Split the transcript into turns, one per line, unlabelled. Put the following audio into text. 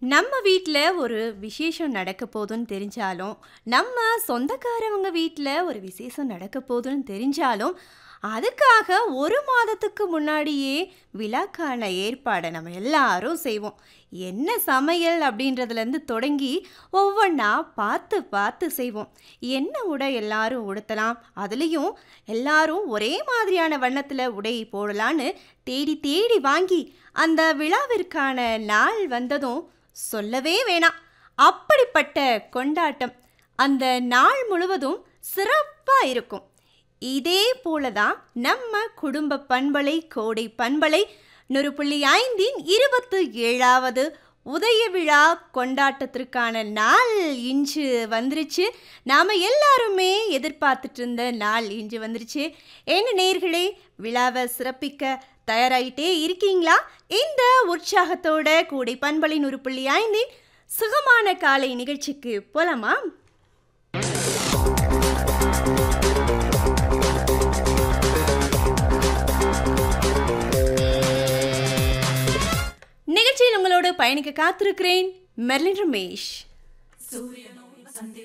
நம்ம வீட்ல ஒரு விசேஷம் நடக்க போதுன்னு தெரிஞ்சாலும், நம்ம சொந்தக்காரவங்க வீட்ல ஒரு விசேஷம் நடக்க போதுன்னு தெரிஞ்சாலும், அதுக்காக 1 மாதத்துக்கு முன்னாடியே விழாக்கான ஏற்பாட நம்ம எல்லாரும் செய்வோம். என்ன சமையல் அப்படின்றதுலேருந்து தொடங்கி ஒவ்வொன்னா பார்த்து பார்த்து செய்வோம். என்ன உடை எல்லாரும் உடுத்தலாம், அதுலயும் எல்லாரும் ஒரே மாதிரியான வண்ணத்துல உடை போடலான்னு தேடி தேடி வாங்கி, அந்த விழாவிற்கான நாள் வந்ததும் சொல்லவே வேணாம். அப்படிப்பட்ட கொண்டாட்டம். அந்த நாள் முழுவதும் சிறப்பா இருக்கும். இதே போல தான் நம்ம குடும்ப பண்பலை, கோடை பண்பலை 100.5இன் 27வது உதய விழா கொண்டாட்டத்திற்கான நாள் இன்று வந்துருச்சு. நாம எல்லாருமே எதிர்பார்த்துட்டு இருந்த நாள் இன்று வந்துருச்சு. என்ன நேயர்களே, விழாவ சிறப்பிக்க தயாராயிட்டே இருக்கீங்களா? இந்த உற்சாகத்தோட கோடை பண்பலை 100.5இன் சுகமான காலை நிகழ்ச்சிக்கு போலாமா? நிகழ்ச்சியில் உங்களோடு பயணிக்க காத்திருக்கிறேன் மெர்லின் ரமேஷ்.